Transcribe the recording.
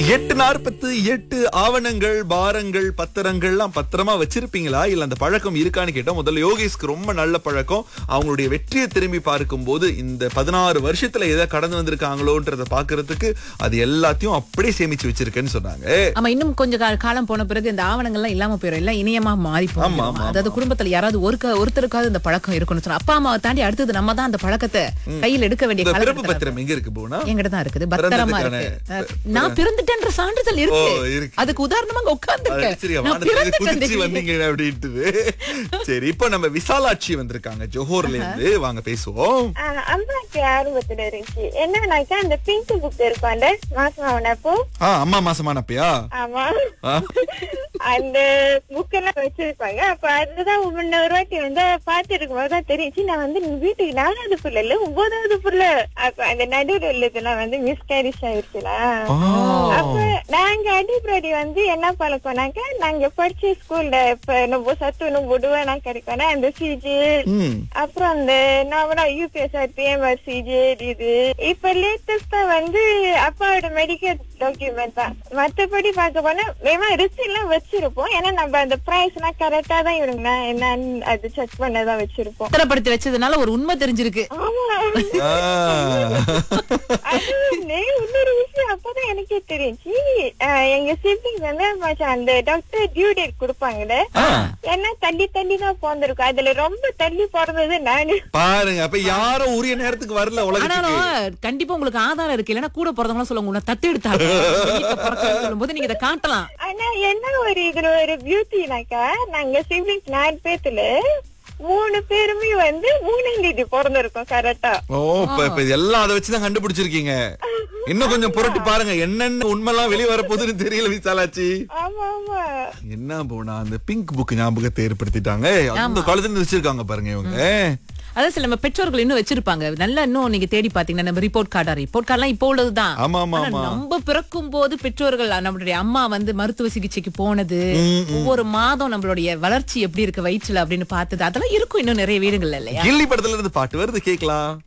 எட்டு நாற்பத்து எட்டு ஆவணங்கள் பாரங்கள் பத்திரங்கள்லாம் பத்திரமா வச்சிருப்பீங்களா இல்ல அந்த பழக்கம் இருக்கான்னு கேட்டா முதல்ல யோகேஷ்க்கு ரொம்ப நல்ல பழக்கம் அவங்களுடைய வெற்றியை திரும்பி பார்க்கும்போது இந்த பதினாறு வருஷத்துல எதை கடந்து வந்திருக்காங்களோன்றத பாக்குறதுக்கு அது எல்லாத்தையும் அப்படியே சேமிச்சு வச்சிருக்கேன்னு சொன்னாங்க ஆமா இன்னும் கொஞ்ச கா- காலம் போன பிறகு இந்த ஆவணங்கள்லாம் இல்லாம போயிடும் எல்லாம் இணையமா மாறி ஆமா, போகும் ஆமா, அதாவது குடும்பத்துல யாராவது ஒரு ஒருத்தருக்காவது இந்த பழக்கம் இருக்கும்னு சொன்னா அப்பா அம்மாவை தாண்டி அடுத்தது நம்ம தான் அந்த பழக்கத்தை கையில் எடுக்க வேண்டிய இந்த பிறப்பு காலகட்டத்துல பத்திரம் எங்க இருக்கு போனா என்கிட்ட தான் இருக்குது பத்திரமா பிறந்ததுக்கான இருக்கு அஹ், நான் பிறந்துட்டேன்ற சான்றிதழ் ஓ, இருக்கு இருக்கு. அதுக்கு உதாரணமா அங்க உட்கார்ந்துருக்கேன் சரி நான் வானத்துல பிறந்துட்டேன் குதிச்சு தெரியுமா? வந்தீங்க அப்படின்ட்டு சரி இப்போ நம்ம விசாலாட்சி வந்திருக்காங்க ஜோஹர்ல இருந்து வாங்க பேசுவோம் ஆஹ் அம்மாக்கு ஆர்வத்துல இருந்துச்சு என்னன்னாக்கா அந்த பிங்க் புக் இருக்கும்ல மாசம் ஆனப்போ ஆ அம்மா மாசமானப்பையா ஆமா ஆ. அந்த புக் எல்லாம் வச்சிருப்பாங்க அப்ப அதுதான் முன்ன ஒரு வாட்டி வந்து பாத்துட்டு இருக்கும்போது தான் தெரிஞ்சு நான் வந்து நீ வீட்டுக்கு நாலாவது புள்ள இல்ல ஒன்பதாவது புள்ள அப்ப அந்த நடுவில் உள்ளதெல்லாம் வந்து மிஸ்கேரிஸ் ஆயிடுச்சுல ஆ. அப்ப நாங்க அடிப்படை வந்து என்ன பழக்கம்னாக்க நாங்க படிச்ச ஸ்கூல்ல இப்ப நம்ம சத்து நம்ம விடுவேனா கிடைக்கும்னா அந்த சிஜி ம். அப்புறம் அந்த நாவலா யூபிஎஸ்ஆர் பிஎம்ஆர் சிஜி இது இப்ப லேட்டஸ்டா வந்து அப்பாவோட மெடிக்கல் டாக்குமெண்ட் தான் மத்தபடி பார்க்க போனா வேமா ரிசிப்ட் எல்லாம் வச்சிருப்போம் ஏன்னா நம்ம அந்த பிரைஸ் எல்லாம் கரெக்டா தான் இவங்க என்னன்னு அது செக் பண்ணதான் வச்சிருப்போம் பத்திரப்படுத்தி வச்சதுனால ஒரு உண்மை தெரிஞ்சிருக்கு ஆமா ஆ. அது வந்து இன்னொரு விஷயம் அப்பதான் எனக்கே தெரிஞ்சு அஹ் எங்க சிப்ளிங் வந்து மச்சான் அந்த டாக்டர் டியூ டேட் கொடுப்பாங்கல்ல ஏன்னா தள்ளி தள்ளி தான் பிறந்திருக்கும் அதுல ரொம்ப தள்ளி பிறந்தது நானு பாருங்க அப்ப யாரும் உரிய நேரத்துக்கு வரல உலகத்துக்கு ஆனாலும் கண்டிப்பா உங்களுக்கு ஆதாரம் இருக்கு இல்லைன்னா கூட பிறந்தவங்க சொல்லுவாங்க உன்னை தத்து எடுத்தாங்க சொல்லும் போது நீங்க இதை காட்டலாம் ஆனா என்ன ஒரு இதுல ஒரு பியூட்டினாக்கா நாங்க சிப்ளிங்ஸ் நாலு பேத்துல மூணு பேருமே வந்து மூணாம் தேதி பிறந்திருக்கோம் கரெக்டா ஓ இப்ப இப்ப இதெல்லாம் அதை வச்சுதான் கண்டுபிடிச்சிருக்கீங்க இன்னும் கொஞ்சம் புரட்டி பாருங்க என்னென்ன உண்மைலாம் வெளிய வரப்போகுதுன்னு தெரியல விசாலாச்சி ஆமா ஆமா என்ன போனா அந்த பிங்க் புக் ஞாபகத்தை ஏற்படுத்திட்டாங்க அந்த காலத்துல இருந்து வச்சிருக்காங்க பாருங்க இவங்க அதான் சில நம்ம பெற்றோர்கள் இன்னும் வச்சிருப்பாங்க நல்லா இன்னும் நீங்க தேடி பாத்தீங்கன்னா நம்ம ரிப்போர்ட் கார்டா ரிப்போர்ட் கார்டெல்லாம் இப்போ உள்ளதுதான் ஆமா ஆமா ஆனா ஆமா நம்ம பிறக்கும் போது பெற்றோர்கள் நம்மளுடைய அம்மா வந்து மருத்துவ சிகிச்சைக்கு போனது ஒவ்வொரு மாதம் நம்மளுடைய வளர்ச்சி எப்படி இருக்கு வயிற்றுல அப்படின்னு பார்த்தது அதெல்லாம் இருக்கும் இன்னும் நிறைய வீடுகள்ல இல்லையா கில்லி படத்துல இருந்து பாட்டு வருது கேக்கலாம்